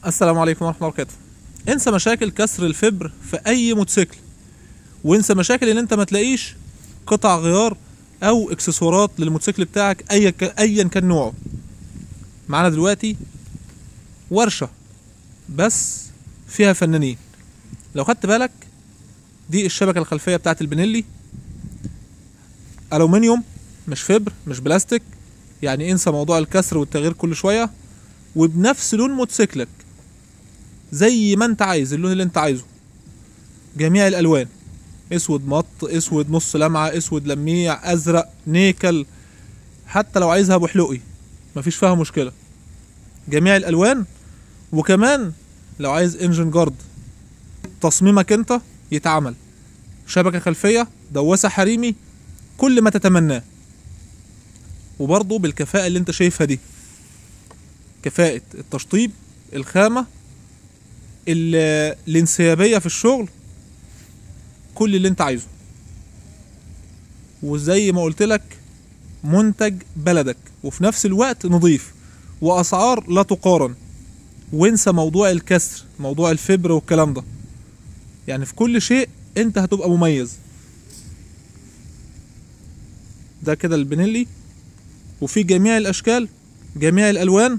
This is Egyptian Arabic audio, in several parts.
السلام عليكم ورحمة الله وبركاته انسى مشاكل كسر الفبر في اي موتوسيكل وانسى مشاكل ان انت ما تلاقيش قطع غيار او اكسسوارات للموتوسيكل بتاعك ايا ك- ايا كان نوعه معانا دلوقتي ورشة بس فيها فنانين لو خدت بالك دي الشبكة الخلفية بتاعت البنيلي ألومنيوم مش فبر مش بلاستيك يعني انسى موضوع الكسر والتغيير كل شوية وبنفس لون موتوسيكلك زي ما انت عايز اللون اللي انت عايزه جميع الالوان اسود مط اسود نص لمعة اسود لميع ازرق نيكل حتى لو عايزها ابو حلقي مفيش فيها مشكلة جميع الالوان وكمان لو عايز انجن جارد تصميمك انت يتعمل شبكة خلفية دواسة حريمي كل ما تتمناه وبرضه بالكفاءة اللي انت شايفها دي كفاءة التشطيب الخامة ال- الانسيابية في الشغل كل اللي انت عايزه وزي ما قلت لك منتج بلدك وفي نفس الوقت نظيف واسعار لا تقارن وانسى موضوع الكسر موضوع الفبر والكلام ده يعني في كل شيء انت هتبقى مميز ده كده البنيلي وفي جميع الاشكال جميع الالوان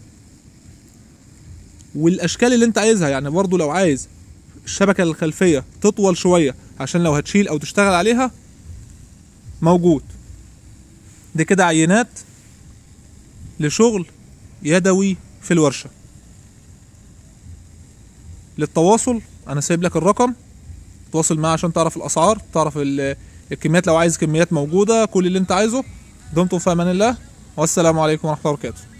والاشكال اللي انت عايزها يعني برضو لو عايز الشبكه الخلفيه تطول شويه عشان لو هتشيل او تشتغل عليها موجود دي كده عينات لشغل يدوي في الورشه للتواصل انا سايب لك الرقم تواصل معاه عشان تعرف الاسعار تعرف ال- الكميات لو عايز كميات موجوده كل اللي انت عايزه دمتم في امان الله والسلام عليكم ورحمه الله وبركاته